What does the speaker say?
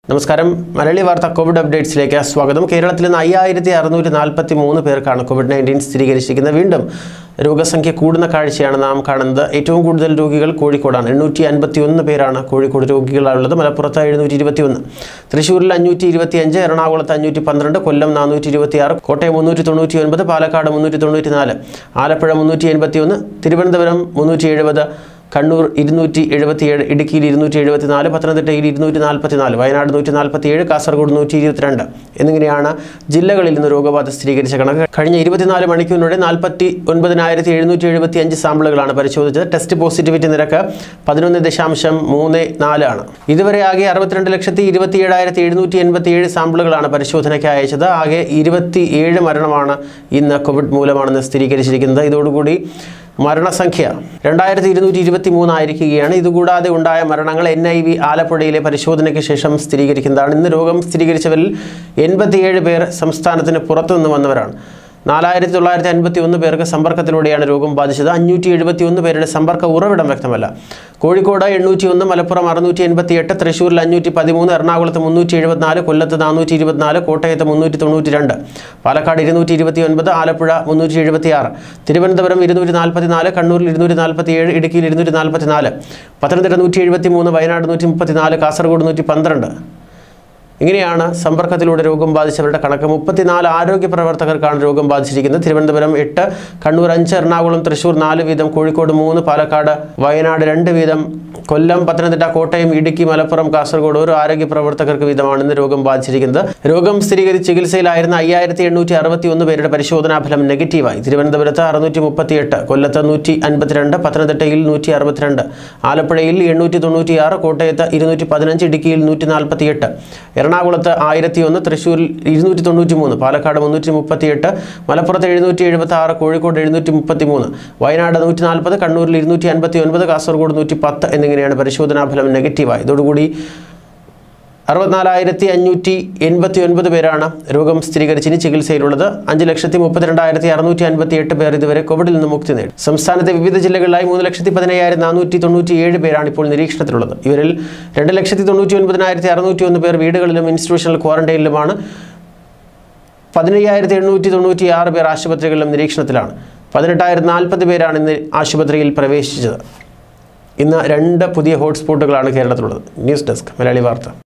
നമസ്കാരം മലയാളി വാർത്ത കോവിഡ് അപ്ഡേറ്റ്സിലേക്ക് സ്വാഗതം കേരളത്തിൽ നിന്ന് അയ്യായിരത്തി അറുന്നൂറ്റി നാൽപ്പത്തി മൂന്ന് പേർക്കാണ് കോവിഡ് നയൻറ്റീൻ സ്ഥിരീകരിച്ചിരിക്കുന്നത് വീണ്ടും രോഗസംഖ്യ കൂടുന്ന കാഴ്ചയാണ് നാം കാണുന്നത് ഏറ്റവും കൂടുതൽ രോഗികൾ കോഴിക്കോടാണ് എണ്ണൂറ്റി അൻപത്തി ഒന്ന് പേരാണ് കോഴിക്കോട് രോഗികളുള്ളത് മലപ്പുറത്ത് എഴുന്നൂറ്റി ഇരുപത്തി ഒന്ന് തൃശ്ശൂരിൽ അഞ്ഞൂറ്റി ഇരുപത്തി അഞ്ച് എറണാകുളത്ത് അഞ്ഞൂറ്റി പന്ത്രണ്ട് കൊല്ലം നാനൂറ്റി ഇരുപത്തി ആറ് കോട്ടയം മുന്നൂറ്റി തൊണ്ണൂറ്റി ഒൻപത് പാലക്കാട് മുന്നൂറ്റി തൊണ്ണൂറ്റി നാല് ആലപ്പുഴ മുന്നൂറ്റി എൺപത്തി ഒന്ന് തിരുവനന്തപുരം മുന്നൂറ്റി എഴുപത് കണ്ണൂർ ഇരുന്നൂറ്റി എഴുപത്തിയേഴ് ഇടുക്കിയിൽ ഇരുന്നൂറ്റി എഴുപത്തിനാല് പത്തനംതിട്ടയിൽ ഇരുന്നൂറ്റി നാൽപ്പത്തിനാല് വയനാട് നൂറ്റി നാൽപ്പത്തിയേഴ് കാസർഗോഡ് നൂറ്റി ഇരുപത്തിരണ്ട് എന്നിങ്ങനെയാണ് ജില്ലകളിൽ നിന്ന് രോഗബാധ സ്ഥിരീകരിച്ച കണക്ക് കഴിഞ്ഞ ഇരുപത്തിനാല് മണിക്കൂറിനിടെ നാൽപ്പത്തി ഒൻപതിനായിരത്തി എഴുന്നൂറ്റി എഴുപത്തി അഞ്ച് സാമ്പിളുകളാണ് പരിശോധിച്ചത് ടെസ്റ്റ് പോസിറ്റിവിറ്റി നിരക്ക് പതിനൊന്ന് ദശാംശം മൂന്ന് നാലാണ് ഇതുവരെ ആകെ അറുപത്തിരണ്ട് ലക്ഷത്തി ഇരുപത്തി ഏഴായിരത്തി എഴുന്നൂറ്റി എൺപത്തി ഏഴ് സാമ്പിളുകളാണ് പരിശോധനയ്ക്ക് അയച്ചത് ആകെ ഇരുപത്തി ഏഴ് മരണമാണ് ഇന്ന് കോവിഡ് മൂലമാണെന്ന് സ്ഥിരീകരിച്ചിരിക്കുന്നത് ഇതോടുകൂടി മരണസംഖ്യ രണ്ടായിരത്തി ഇരുന്നൂറ്റി ഇരുപത്തി മൂന്നായിരിക്കുകയാണ് ഇതുകൂടാതെ ഉണ്ടായ മരണങ്ങൾ എൻ ഐ വി ആലപ്പുഴയിലെ പരിശോധനയ്ക്ക് ശേഷം സ്ഥിരീകരിക്കുന്നതാണ് ഇന്ന് രോഗം സ്ഥിരീകരിച്ചവരിൽ എൺപത്തിയേഴ് പേർ സംസ്ഥാനത്തിന് പുറത്തുനിന്ന് വന്നവരാണ് നാലായിരത്തി തൊള്ളായിരത്തി അൻപത്തി ഒന്ന് പേർക്ക് സമ്പർക്കത്തിലൂടെയാണ് രോഗം ബാധിച്ചത് അഞ്ഞൂറ്റി എഴുപത്തി ഒന്ന് പേരുടെ സമ്പർക്ക ഉറവിടം വ്യക്തമല്ല കോഴിക്കോട് എണ്ണൂറ്റി ഒന്ന് മലപ്പുറം അറുന്നൂറ്റി എൺപത്തി എട്ട് തൃശ്ശൂരിൽ അഞ്ഞൂറ്റി പതിമൂന്ന് എറണാകുളത്ത് മുന്നൂറ്റി എഴുപത്തിനാല് കൊല്ലത്ത് നാനൂറ്റി ഇരുപത്തിനാല് കോട്ടയത്ത് മുന്നൂറ്റി തൊണ്ണൂറ്റി രണ്ട് പാലക്കാട് ഇരുന്നൂറ്റി ഇരുപത്തി ഒൻപത് ആലപ്പുഴ മുന്നൂറ്റി എഴുപത്തി ആറ് തിരുവനന്തപുരം ഇരുന്നൂറ്റി നാൽപ്പത്തി നാല് കണ്ണൂരിൽ ഇരുന്നൂറ്റി നാൽപ്പത്തി ഏഴ് ഇടുക്കിയിൽ ഇരുന്നൂറ്റി നാൽപ്പത്തി നാല് പത്തനംതിട്ട നൂറ്റി എഴുപത്തി മൂന്ന് വയനാട് നൂറ്റി മുപ്പത്തി നാല് കാസർഗോഡ് നൂറ്റി പന്ത്രണ്ട് ഇങ്ങനെയാണ് സമ്പർക്കത്തിലൂടെ രോഗം ബാധിച്ചവരുടെ കണക്ക് മുപ്പത്തിനാല് ആരോഗ്യ പ്രവർത്തകർക്കാണ് രോഗം ബാധിച്ചിരിക്കുന്നത് തിരുവനന്തപുരം എട്ട് കണ്ണൂർ അഞ്ച് എറണാകുളം തൃശൂർ നാല് വീതം കോഴിക്കോട് മൂന്ന് പാലക്കാട് വയനാട് രണ്ട് വീതം കൊല്ലം പത്തനംതിട്ട കോട്ടയം ഇടുക്കി മലപ്പുറം കാസർഗോഡ് ഓരോ ആരോഗ്യ പ്രവർത്തകർക്ക് വീതമാണ് ഇന്ന് രോഗം ബാധിച്ചിരിക്കുന്നത് രോഗം സ്ഥിരീകരിച്ച് ചികിത്സയിലായിരുന്ന അയ്യായിരത്തി എണ്ണൂറ്റി അറുപത്തി ഒന്ന് പേരുടെ പരിശോധനാ ഫലം നെഗറ്റീവായി തിരുവനന്തപുരത്ത് അറുന്നൂറ്റി മുപ്പത്തിയെട്ട് കൊല്ലത്ത് നൂറ്റി അൻപത്തിരണ്ട് പത്തനംതിട്ടയിൽ നൂറ്റി അറുപത്തിരണ്ട് ആലപ്പുഴയിൽ എണ്ണൂറ്റി തൊണ്ണൂറ്റിയാറ് കോട്ടയത്ത് ഇരുന്നൂറ്റി പതിനഞ്ച് ഇടുക്കിയിൽ നൂറ്റി നാൽപ്പത്തിയെട്ട് എറണാകുളത്ത് ആയിരത്തി ഒന്ന് തൃശ്ശൂരിൽ ഇരുന്നൂറ്റി തൊണ്ണൂറ്റി മൂന്ന് പാലക്കാട് മുന്നൂറ്റി മുപ്പത്തിയെട്ട് മലപ്പുറത്ത് എഴുന്നൂറ്റി എഴുപത്തി ആറ് കോഴിക്കോട് എഴുന്നൂറ്റി മുപ്പത്തി മൂന്ന് വയനാട് നൂറ്റി നാൽപ്പത് കണ്ണൂരിൽ ഇരുന്നൂറ്റി അൻപത്തി ഒൻപത് കാസർഗോഡ് നൂറ്റി പത്ത് എന്നിങ്ങനെയാണ് പരിശോധനാ ഫലം നെഗറ്റീവായി ഇതോടുകൂടി അറുപത്തിനാലായിരത്തി അഞ്ഞൂറ്റി എൺപത്തി ഒൻപത് പേരാണ് രോഗം സ്ഥിരീകരിച്ച് ഇനി ചികിത്സയിലുള്ളത് അഞ്ച് ലക്ഷത്തി മുപ്പത്തിരണ്ടായിരത്തി അറുന്നൂറ്റി അൻപത്തി എട്ട് പേർ ഇതുവരെ കോവിഡിൽ നിന്ന് മുക്തി നേടി സംസ്ഥാനത്തെ വിവിധ ജില്ലകളിലായി മൂന്ന് ലക്ഷത്തി പതിനയ്യായിരം നാനൂറ്റി തൊണ്ണൂറ്റി ഏഴ് പേരാണ് ഇപ്പോൾ നിരീക്ഷണത്തിലുള്ളത് ഇവരിൽ രണ്ട് ലക്ഷത്തി തൊണ്ണൂറ്റി ഒൻപതിനായിരത്തി അറുന്നൂറ്റി ഒന്ന് പേർ വീടുകളിലും ഇൻസ്റ്റിറ്റ്യൂഷണൽ ക്വാറന്റൈനിലുമാണ് പതിനയ്യായിരത്തി എണ്ണൂറ്റി തൊണ്ണൂറ്റി ആറ് പേർ ആശുപത്രികളിലും നിരീക്ഷണത്തിലാണ് പതിനെട്ടായിരത്തി നാൽപ്പത് പേരാണ് ഇന്ന് ആശുപത്രിയിൽ പ്രവേശിച്ചത് ഇന്ന് രണ്ട് പുതിയ ഹോട്ട്സ്പോട്ടുകളാണ് കേരളത്തിലുള്ളത് ന്യൂസ് ഡെസ്ക് മലയാളി വാർത്ത